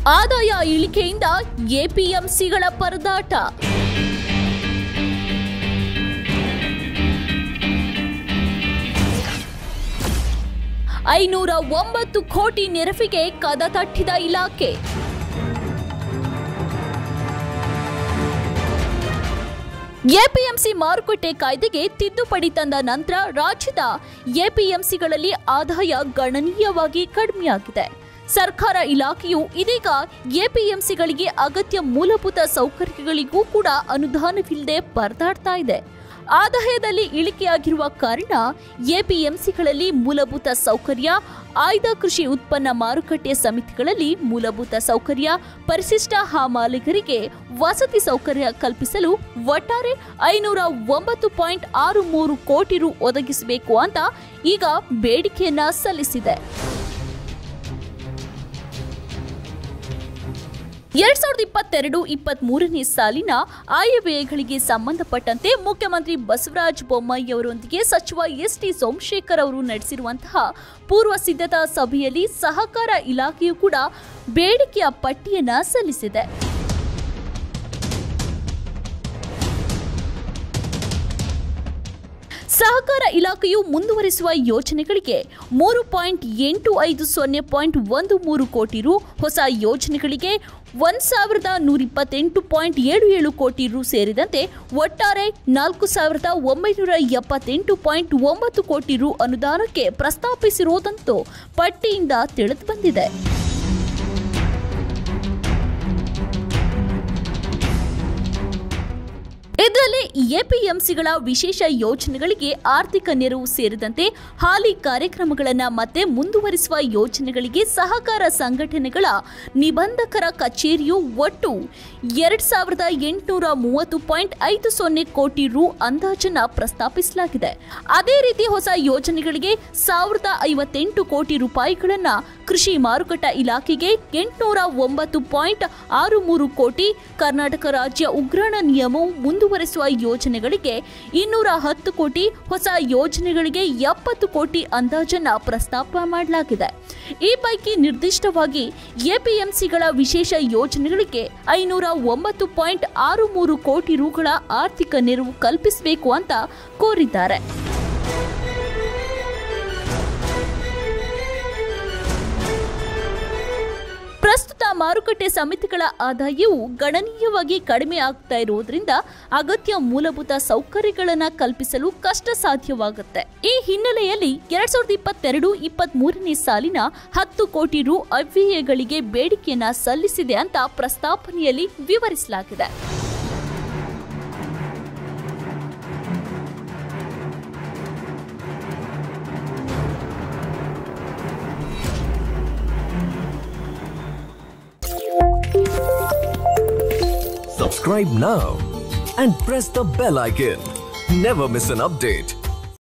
ಆದಾಯ ಇಳಿಕೆಯಿಂದ ಎಪಿಎಂಸಿಗಳ ಪರದಾಟ ಐನೂರ ಒಂಬತ್ತು ಕೋಟಿ ನೆರವಿಗೆ ಕದ ತಟ್ಟಿದ ಇಲಾಖೆ ಎಪಿಎಂಸಿ ಮಾರುಕಟ್ಟೆ ಕಾಯ್ದೆಗೆ ತಿದ್ದುಪಡಿ ತಂದ ನಂತರ ರಾಜ್ಯದ ಎಪಿಎಂಸಿಗಳಲ್ಲಿ ಆದಾಯ ಗಣನೀಯವಾಗಿ ಕಡಿಮೆಯಾಗಿದೆ ಸರ್ಕಾರ ಇಲಾಖೆಯು ಇದೀಗ ಎಪಿಎಂಸಿಗಳಿಗೆ ಅಗತ್ಯ ಮೂಲಭೂತ ಸೌಕರ್ಯಗಳಿಗೂ ಕೂಡ ಅನುದಾನವಿಲ್ಲದೆ ಪರದಾಡ್ತಾ ಇದೆ ಆದಾಯದಲ್ಲಿ ಇಳಿಕೆಯಾಗಿರುವ ಕಾರಣ ಎಪಿಎಂಸಿಗಳಲ್ಲಿ ಮೂಲಭೂತ ಸೌಕರ್ಯ ಆಯ್ದ ಕೃಷಿ ಉತ್ಪನ್ನ ಮಾರುಕಟ್ಟೆ ಸಮಿತಿಗಳಲ್ಲಿ ಮೂಲಭೂತ ಸೌಕರ್ಯ ಪರಿಶಿಷ್ಟ ಹಮಾಲಿಗರಿಗೆ ವಸತಿ ಸೌಕರ್ಯ ಕಲ್ಪಿಸಲು ಒಟ್ಟಾರೆ ಐನೂರ ಒಂಬತ್ತು ಪಾಯಿಂಟ್ ಆರು ಮೂರು ಕೋಟಿ ರು ಒದಗಿಸಬೇಕು ಅಂತ ಈಗ ಬೇಡಿಕೆಯನ್ನ ಸಲ್ಲಿಸಿದೆ ಎರಡ್ ಸಾವಿರದ ಇಪ್ಪತ್ತೆರಡು ಇಪ್ಪತ್ತ್ ಮೂರನೇ ಸಾಲಿನ ಆಯವ್ಯಯಗಳಿಗೆ ಸಂಬಂಧಪಟ್ಟಂತೆ ಮುಖ್ಯಮಂತ್ರಿ ಬಸವರಾಜ ಬೊಮ್ಮಾಯಿ ಅವರೊಂದಿಗೆ ಸಚಿವ ಎಸ್ ಟಿ ಸೋಮಶೇಖರ್ ಅವರು ನಡೆಸಿರುವಂತಹ ಪೂರ್ವ ಸಿದ್ಧತಾ ಸಭೆಯಲ್ಲಿ ಸಹಕಾರ ಇಲಾಖೆಯು ಕೂಡ ಬೇಡಿಕೆಯ ಪಟ್ಟಿಯನ್ನ ಸಲ್ಲಿಸಿದೆ ಸಹಕಾರ ಇಲಾಖೆಯು ಮುಂದುವರಿಸುವ ಯೋಜನೆಗಳಿಗೆ ಮೂರು ಪಾಯಿಂಟ್ ಎಂಟು ಐದು ಸೊನ್ನೆ ಪಾಯಿಂಟ್ ಒಂದು ಮೂರು ಕೋಟಿ ರು ಹೊಸ ಯೋಜನೆಗಳಿಗೆ ಒಂದು ಸಾವಿರದ ನೂರಿಪ್ಪತ್ತೆಂಟು ಪಾಯಿಂಟ್ ಏಳು ಏಳು ಕೋಟಿ ರು ಸೇರಿದಂತೆ ಒಟ್ಟಾರೆ ನಾಲ್ಕು ಸಾವಿರದ ಒಂಬೈನೂರ ಎಪ್ಪತ್ತೆಂಟು ಪಾಯಿಂಟ್ ಒಂಬತ್ತು ಕೋಟಿ ರು ಅನುದಾನಕ್ಕೆ ಪ್ರಸ್ತಾಪಿಸಿರುವುದಂತೂ ಪಟ್ಟಿಯಿಂದ ತಿಳಿದು ಬಂದಿದೆ ಇದರಲ್ಲಿ ಎಪಿಎಂಸಿಗಳ ವಿಶೇಷ ಯೋಜನೆಗಳಿಗೆ ಆರ್ಥಿಕ ನೆರವು ಸೇರಿದಂತೆ ಹಾಲಿ ಕಾರ್ಯಕ್ರಮಗಳನ್ನು ಮತ್ತೆ ಮುಂದುವರಿಸುವ ಯೋಜನೆಗಳಿಗೆ ಸಹಕಾರ ಸಂಘಟನೆಗಳ ನಿಬಂಧಕರ ಕಚೇರಿಯು ಒಟ್ಟು ಎರಡ್ ಸಾವಿರದ ಎಂಟುನೂರ ಮೂವತ್ತು ಪಾಯಿಂಟ್ ಐದು ಸೊನ್ನೆ ಕೋಟಿ ರು ಅಂದಾಜನ್ನ ಪ್ರಸ್ತಾಪಿಸಲಾಗಿದೆ ಅದೇ ರೀತಿ ಹೊಸ ಯೋಜನೆಗಳಿಗೆ ಸಾವಿರದ ಐವತ್ತೆಂಟು ಕೋಟಿ ರೂಪಾಯಿಗಳನ್ನ ಕೃಷಿ ಮಾರುಕಟ್ಟೆ ಇಲಾಖೆಗೆ ಎಂಟುನೂರ ಒಂಬತ್ತು ಪಾಯಿಂಟ್ ಆರು ಮೂರು ಕೋಟಿ ಕರ್ನಾಟಕ ರಾಜ್ಯ ಉಗ್ರಾಣ ನಿಯಮವು ಮುಂದುವರೆಸುವ ಯೋಜನೆಗಳಿಗೆ ಇನ್ನೂರ ಹತ್ತು ಕೋಟಿ ಹೊಸ ಯೋಜನೆಗಳಿಗೆ ಎಪ್ಪತ್ತು ಕೋಟಿ ಅಂದಾಜನ್ನ ಪ್ರಸ್ತಾಪ ಮಾಡಲಾಗಿದೆ ಈ ಪೈಕಿ ನಿರ್ದಿಷ್ಟವಾಗಿ ಎಪಿಎಂಸಿಗಳ ವಿಶೇಷ ಯೋಜನೆಗಳಿಗೆ ಐನೂರ ಒಂಬತ್ತು ಪಾಯಿಂಟ್ ಆರು ಮೂರು ಕೋಟಿ ರುಗಳ ಆರ್ಥಿಕ ನೆರವು ಕಲ್ಪಿಸಬೇಕು ಅಂತ ಕೋರಿದ್ದಾರೆ ಪ್ರಸ್ತುತ ಮಾರುಕಟ್ಟೆ ಸಮಿತಿಗಳ ಆದಾಯವು ಗಣನೀಯವಾಗಿ ಕಡಿಮೆ ಆಗ್ತಾ ಇರುವುದರಿಂದ ಅಗತ್ಯ ಮೂಲಭೂತ ಸೌಕರ್ಯಗಳನ್ನು ಕಲ್ಪಿಸಲು ಕಷ್ಟ ಸಾಧ್ಯವಾಗುತ್ತೆ ಈ ಹಿನ್ನೆಲೆಯಲ್ಲಿ ಎರಡ್ ಸಾವಿರದ ಇಪ್ಪತ್ತೆರಡು ಇಪ್ಪತ್ತ್ ಮೂರನೇ ಸಾಲಿನ ಹತ್ತು ಕೋಟಿ ರು ಅವ್ಯಯಗಳಿಗೆ ಬೇಡಿಕೆಯನ್ನ ಸಲ್ಲಿಸಿದೆ ಅಂತ ಪ್ರಸ್ತಾವನೆಯಲ್ಲಿ ವಿವರಿಸಲಾಗಿದೆ Subscribe now and press the bell icon. Never miss an update.